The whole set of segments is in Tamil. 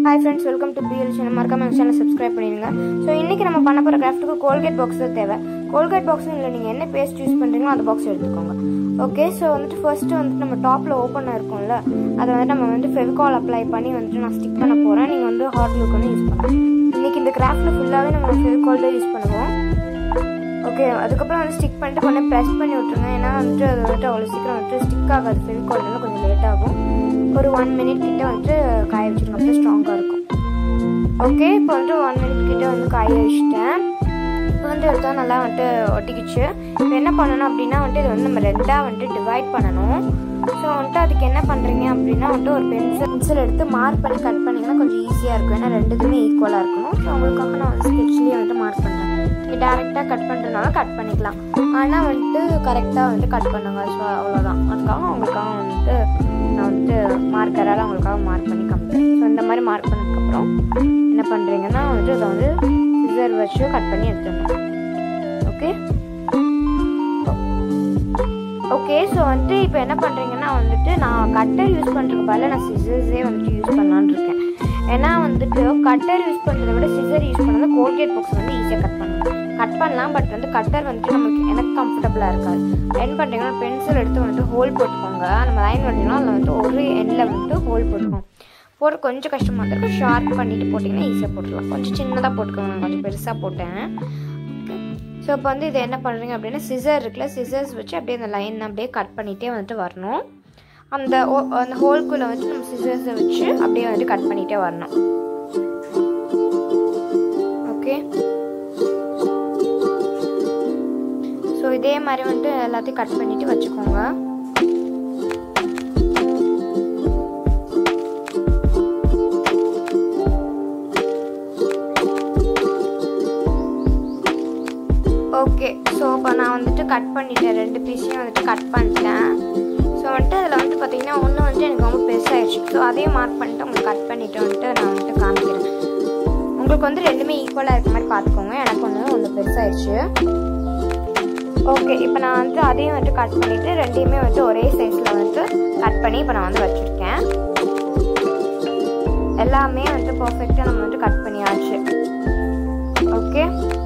hi friends welcome to PL channel மறக்காம எங்கள் சேனல் சப்ஸ்கிரைப் பண்ணிடுங்க ஸோ இன்றைக்கி நம்ம பண்ண போகிற கிராஃப்ட்டுக்கு கோல்கேட் பாக்ஸ் தான் தேவை கோல்கேட் பாக்ஸ் இல்லை நீங்கள் என்ன பேஸ்ட் யூஸ் பண்ணுறீங்களோ அந்த பாக்ஸ் எடுத்துக்கோங்க ஓகே ஸோ வந்துட்டு ஃபர்ஸ்ட்டு வந்துட்டு நம்ம டாப்பில் ஓப்பன் இருக்கும்ல அதை வந்து நம்ம வந்து ஃபெவிகால் அப்ளை பண்ணி வந்துட்டு நான் ஸ்டிக் பண்ண போகிறேன் நீங்கள் வந்து ஹாட் லுக் வந்து யூஸ் பண்ணலாம் இன்றைக்கி இந்த கிராஃப்ட்டில் ஃபுல்லாகவே நம்ம ஃபெவிகால் தான் யூஸ் பண்ணுவோம் ஓகே அதுக்கப்புறம் வந்து ஸ்டிக் பண்ணிட்டு கொஞ்சம் ப்ரெஸ் பண்ணி விட்ருங்க ஏன்னா வந்துட்டு அது வந்துட்டு அவ்வளோ சீக்கிரம் வந்துட்டு ஸ்டிக் ஆகாது ஃபெவிகால்னால கொஞ்சம் லேட் ஆகும் ஒரு ஒன் மினிட் கிட்ட வந்துட்டு காய வச்சுருங்க அப்போ ஸ்ட்ராங்காக இருக்கும் ஓகே இப்போ வந்துட்டு ஒன் மினிட் கிட்ட வந்து காய வச்சுட்டேன் இப்போ வந்து எடுத்தா நல்லா வந்துட்டு ஒட்டிக்கிச்சு இப்போ என்ன பண்ணணும் அப்படின்னா வந்துட்டு இது வந்து நம்ம ரெண்டாக வந்துட்டு டிவைட் பண்ணணும் ஸோ வந்துட்டு அதுக்கு என்ன பண்ணுறீங்க அப்படின்னா வந்துட்டு ஒரு பென்சில் பென்சில் எடுத்து மார்க் பண்ணி கட் பண்ணிங்கன்னா கொஞ்சம் ஈஸியாக இருக்கும் ஏன்னா ரெண்டுத்துமே ஈக்குவலாக இருக்கணும் ஸோ உங்களுக்காக நான் வந்து ஸ்கெட்ச்லேயே வந்துட்டு மார்க் பண்ணுறேன் நீங்கள் டேரெக்டாக கட் பண்ணுறதுனால கட் பண்ணிக்கலாம் ஆனால் வந்துட்டு கரெக்டாக வந்துட்டு கட் பண்ணுங்க ஸோ அவ்வளோதான் அதுக்காக உங்களுக்காக வந்துட்டு நான் வந்துட்டு மார்க்கரால் உங்களுக்காக மார்க் பண்ணி காமிப்பேன் ஸோ இந்த மாதிரி மார்க் பண்ணதுக்கப்புறம் என்ன பண்ணுறீங்கன்னா வந்துட்டு அதை வந்து சிசர் வச்சு கட் பண்ணி எடுத்துடணும் ஓகே ஓகே ஸோ வந்துட்டு இப்போ என்ன பண்ணுறீங்கன்னா வந்துட்டு நான் கட்டர் யூஸ் பண்ணுறதுக்கு பதிலாக நான் சிசர்ஸே வந்துட்டு யூஸ் பண்ணலான்னு இருக்கேன் ஏன்னா வந்துட்டு கட்டர் யூஸ் பண்ணுறதை விட சிசர் யூஸ் பண்ணது கோல்கேட் பாக்ஸ் வந்து ஈஸியாக கட் பண்ணலாம் கட் பண்ணலாம் பட் வந்து கட்டர் வந்துட்டு நமக்கு எனக்கு கம்ஃபர்டபுளாக இருக்காது என்ன பண்ணுறீங்கன்னா பென்சில் எடுத்து வந்துட்டு ஹோல் போட்டுக்கோங்க நம்ம லைன் வண்டினா அதில் வந்துட்டு ஒரு எண்டில் வந்துட்டு ஹோல் போட்டுக்கோங்க போட்டு கொஞ்சம் கஷ்டமாக இருக்கும் ஷார்ப் பண்ணிட்டு போட்டிங்கன்னா ஈஸியாக போட்டுடலாம் கொஞ்சம் சின்னதாக போட்டுக்கோங்க நான் கொஞ்சம் பெருசாக போட்டேன் ஸோ இப்போ வந்து இது என்ன பண்ணுறீங்க அப்படின்னா சிசர் இருக்குல்ல சிசர்ஸ் வச்சு அப்படியே அந்த லைன் அப்படியே கட் பண்ணிகிட்டே வந்துட்டு வரணும் அந்த அந்த ஹோல்குள்ளே வந்து நம்ம சிசர்ஸை வச்சு அப்படியே வந்துட்டு கட் பண்ணிகிட்டே வரணும் ஓகே ஸோ இதே மாதிரி வந்துட்டு எல்லாத்தையும் கட் பண்ணிவிட்டு வச்சுக்கோங்க ஓகே ஸோ இப்போ நான் வந்துட்டு கட் பண்ணிட்டேன் ரெண்டு பீஸையும் வந்துட்டு கட் பண்ணிட்டேன் ஸோ வந்துட்டு அதில் வந்துட்டு பார்த்தீங்கன்னா ஒன்று வந்துட்டு எனக்கு ரொம்ப பெருசாகிடுச்சு ஸோ அதையும் மார்க் பண்ணிட்டு உங்களுக்கு கட் பண்ணிவிட்டு வந்துட்டு நான் வந்துட்டு காமிக்கிறேன் உங்களுக்கு வந்து ரெண்டுமே ஈக்குவலாக இருக்க மாதிரி பார்த்துக்கோங்க எனக்கு ஒன்று ஒன்று பெருசாகிடுச்சு ஓகே இப்போ நான் வந்து அதையும் வந்துட்டு கட் பண்ணிவிட்டு ரெண்டையுமே வந்துட்டு ஒரே சைஸில் வந்துட்டு கட் பண்ணி இப்போ நான் வந்து வச்சுருக்கேன் எல்லாமே வந்துட்டு பர்ஃபெக்டாக நம்ம வந்துட்டு கட் பண்ணியாச்சு ஓகே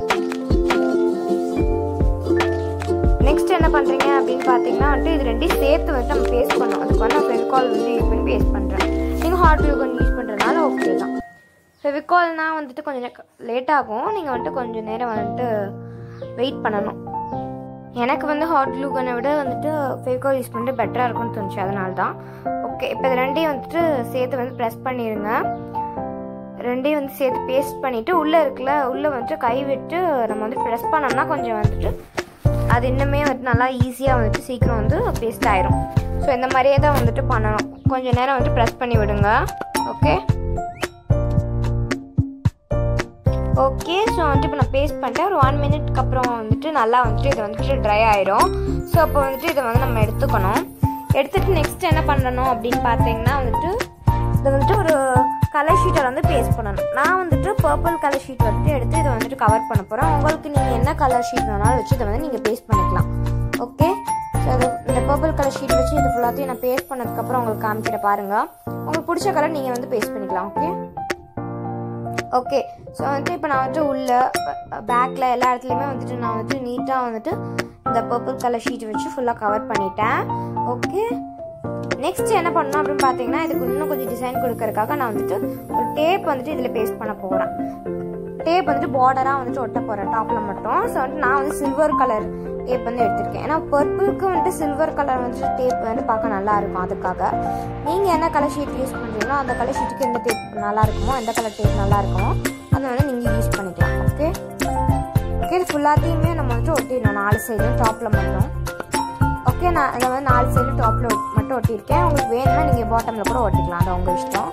நெக்ஸ்ட் என்ன பண்ணுறீங்க அப்படின்னு பார்த்தீங்கன்னா வந்துட்டு இது ரெண்டையும் சேர்த்து வந்துட்டு நம்ம பேஸ்ட் பண்ணோம் அதுக்கு வந்து நான் ஃபெவிகால் வந்து யூஸ் பண்ணி பேஸ்ட் பண்ணுறேன் நீங்கள் ஹாட் க்ளூ கன் யூஸ் பண்ணுறதுனால ஓகே தான் ஃபெவிகால்னால் வந்துட்டு கொஞ்சம் லேட் ஆகும் நீங்கள் வந்துட்டு கொஞ்சம் நேரம் வந்துட்டு வெயிட் பண்ணணும் எனக்கு வந்து ஹாட் க்ளூ கனை விட வந்துட்டு ஃபெவிகால் யூஸ் பண்ணிட்டு பெட்டராக இருக்கும்னு தோணுச்சு அதனால தான் ஓகே இப்போ இது ரெண்டையும் வந்துட்டு சேர்த்து வந்து ப்ரெஸ் பண்ணிடுங்க ரெண்டையும் வந்து சேர்த்து பேஸ்ட் பண்ணிவிட்டு உள்ளே இருக்குல்ல உள்ளே வந்துட்டு கை விட்டு நம்ம வந்து ப்ரெஸ் பண்ணோம்னா கொஞ்சம் வந்துட்டு அது இன்னுமே வந்துட்டு நல்லா ஈஸியாக வந்துட்டு சீக்கிரம் வந்து பேஸ்ட் ஆயிரும் ஸோ இந்த மாதிரியே தான் வந்துட்டு பண்ணணும் கொஞ்சம் நேரம் வந்துட்டு ப்ரெஸ் பண்ணி விடுங்க ஓகே ஓகே ஸோ வந்துட்டு இப்போ நான் பேஸ்ட் பண்ணிட்டேன் ஒரு ஒன் மினிட்க்கு அப்புறம் வந்துட்டு நல்லா வந்துட்டு இது வந்துட்டு ட்ரை ஆயிரும் ஸோ அப்போ வந்துட்டு இதை வந்து நம்ம எடுத்துக்கணும் எடுத்துகிட்டு நெக்ஸ்ட் என்ன பண்ணணும் அப்படின்னு பார்த்தீங்கன்னா வந்துட்டு இதை வந்துட்டு ஒரு கலர் ஷீட்டை வந்து பேஸ்ட் பண்ணணும் நான் வந்துட்டு பர்பிள் கலர் ஷீட் வந்துட்டு எடுத்து இதை வந்துட்டு கவர் பண்ண போகிறேன் உங்களுக்கு நீங்கள் என்ன கலர் ஷீட் வேணாலும் வச்சு இதை வந்து நீங்கள் பேஸ்ட் பண்ணிக்கலாம் ஓகே ஸோ அது இந்த பர்பிள் கலர் ஷீட் வச்சு இது ஃபுல்லாத்தையும் நான் பேஸ்ட் பண்ணதுக்கப்புறம் உங்களுக்கு காமிக்கிற பாருங்கள் உங்களுக்கு பிடிச்ச கலர் நீங்கள் வந்து பேஸ்ட் பண்ணிக்கலாம் ஓகே ஓகே ஸோ வந்துட்டு இப்போ நான் வந்துட்டு உள்ள பேக்கில் எல்லா இடத்துலையுமே வந்துட்டு நான் வந்துட்டு நீட்டாக வந்துட்டு இந்த பர்பிள் கலர் ஷீட் வச்சு ஃபுல்லாக கவர் பண்ணிட்டேன் ஓகே நெக்ஸ்ட் என்ன பண்ணணும் அப்படின்னு பார்த்தீங்கன்னா இதுக்கு இன்னும் கொஞ்சம் டிசைன் கொடுக்கறதுக்காக நான் வந்துட்டு ஒரு டேப் வந்துட்டு இதில் பேஸ்ட் பண்ண போகிறேன் டேப் வந்துட்டு பார்டராக வந்துட்டு ஒட்ட போகிறேன் டாப்பில் மட்டும் ஸோ வந்துட்டு நான் வந்து சில்வர் கலர் டேப் வந்து எடுத்திருக்கேன் ஏன்னா பர்பிளுக்கு வந்துட்டு சில்வர் கலர் வந்துட்டு டேப் வந்து பார்க்க நல்லா இருக்கும் அதுக்காக நீங்கள் என்ன கலர் ஷீட் யூஸ் பண்ணுறீங்களோ அந்த கலர் ஷீட்டுக்கு எந்த டேப் நல்லா இருக்குமோ எந்த கலர் டேப் நல்லா இருக்குமோ அதை வந்து நீங்கள் யூஸ் பண்ணிக்கலாம் ஓகே ஓகே இது ஃபுல்லாத்தையுமே நம்ம வந்துட்டு ஒட்டிடணும் நாலு சைடும் டாப்பில் மட்டும் ஓகே நான் அதை வந்து நாலு சைடு டாப்பில் மட்டும் ஒட்டியிருக்கேன் உங்களுக்கு வேணும்னா நீங்கள் பாட்டமில் கூட ஒட்டிக்கலாம் அது உங்கள் இஷ்டம்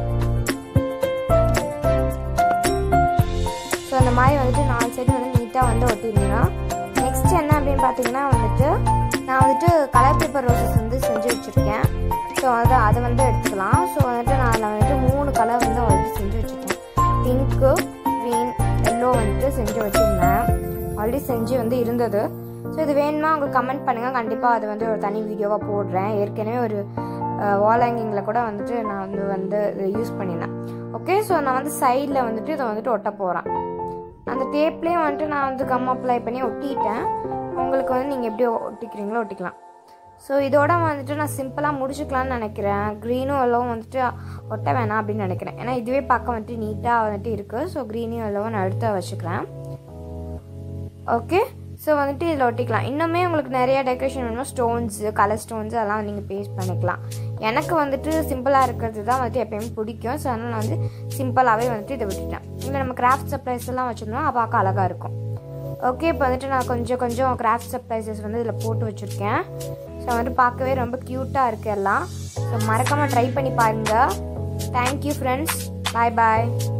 ஸோ அந்த மாதிரி வந்துட்டு நாலு சைடு வந்து நீட்டாக வந்து ஒட்டிருந்தீங்கன்னா நெக்ஸ்ட் என்ன அப்படின்னு பார்த்தீங்கன்னா வந்துட்டு நான் வந்துட்டு கலர் பேப்பர் ரோசஸ் வந்து செஞ்சு வச்சுருக்கேன் ஸோ அதை அதை வந்து எடுத்துக்கலாம் ஸோ வந்துட்டு நான் அதில் வந்துட்டு மூணு கலர் வந்து ஆல்ரெடி செஞ்சு வச்சுருக்கேன் பிங்க்கு க்ரீன் எல்லோ வந்துட்டு செஞ்சு வச்சுருந்தேன் ஆல்ரெடி செஞ்சு வந்து இருந்தது ஸோ இது வேணும்னா உங்களுக்கு கமெண்ட் பண்ணுங்கள் கண்டிப்பாக அது வந்து ஒரு தனி வீடியோவாக போடுறேன் ஏற்கனவே ஒரு வால் ஹேங்கிங்கில் கூட வந்துட்டு நான் வந்து வந்து யூஸ் பண்ணினேன் ஓகே ஸோ நான் வந்து சைடில் வந்துட்டு இதை வந்துட்டு ஒட்ட போகிறேன் அந்த டேப்லேயே வந்துட்டு நான் வந்து கம் அப்ளை பண்ணி ஒட்டிட்டேன் உங்களுக்கு வந்து நீங்கள் எப்படி ஒட்டிக்கிறீங்களோ ஒட்டிக்கலாம் ஸோ இதோட வந்துட்டு நான் சிம்பிளாக முடிச்சுக்கலாம்னு நினைக்கிறேன் க்ரீனும் எல்லோவும் வந்துட்டு ஒட்ட வேணாம் அப்படின்னு நினைக்கிறேன் ஏன்னா இதுவே பார்க்க வந்துட்டு நீட்டாக வந்துட்டு இருக்குது ஸோ க்ரீனும் எல்லோவும் நான் எடுத்து வச்சுக்கிறேன் ஓகே ஸோ வந்துட்டு இதில் ஒட்டிக்கலாம் இன்னுமே உங்களுக்கு நிறைய டெக்கரேஷன் வேணுமோ ஸ்டோன்ஸு கலர் ஸ்டோன்ஸ் அதெல்லாம் நீங்கள் பேஸ்ட் பண்ணிக்கலாம் எனக்கு வந்துட்டு சிம்பிளாக இருக்கிறது தான் வந்துட்டு எப்பயுமே பிடிக்கும் ஸோ அதனால் நான் வந்து சிம்பிளாகவே வந்துட்டு இதை விட்டுட்டேன் இல்லை நம்ம கிராஃப்ட் சப்ளைஸ் எல்லாம் வச்சுருந்தோம் பார்க்க அழகாக இருக்கும் ஓகே இப்போ வந்துட்டு நான் கொஞ்சம் கொஞ்சம் கிராஃப்ட் சப்ளைசஸ் வந்து இதில் போட்டு வச்சுருக்கேன் ஸோ வந்துட்டு பார்க்கவே ரொம்ப க்யூட்டாக இருக்குது எல்லாம் ஸோ மறக்காமல் ட்ரை பண்ணி பாருங்கள் தேங்க்யூ ஃப்ரெண்ட்ஸ் பாய் பாய்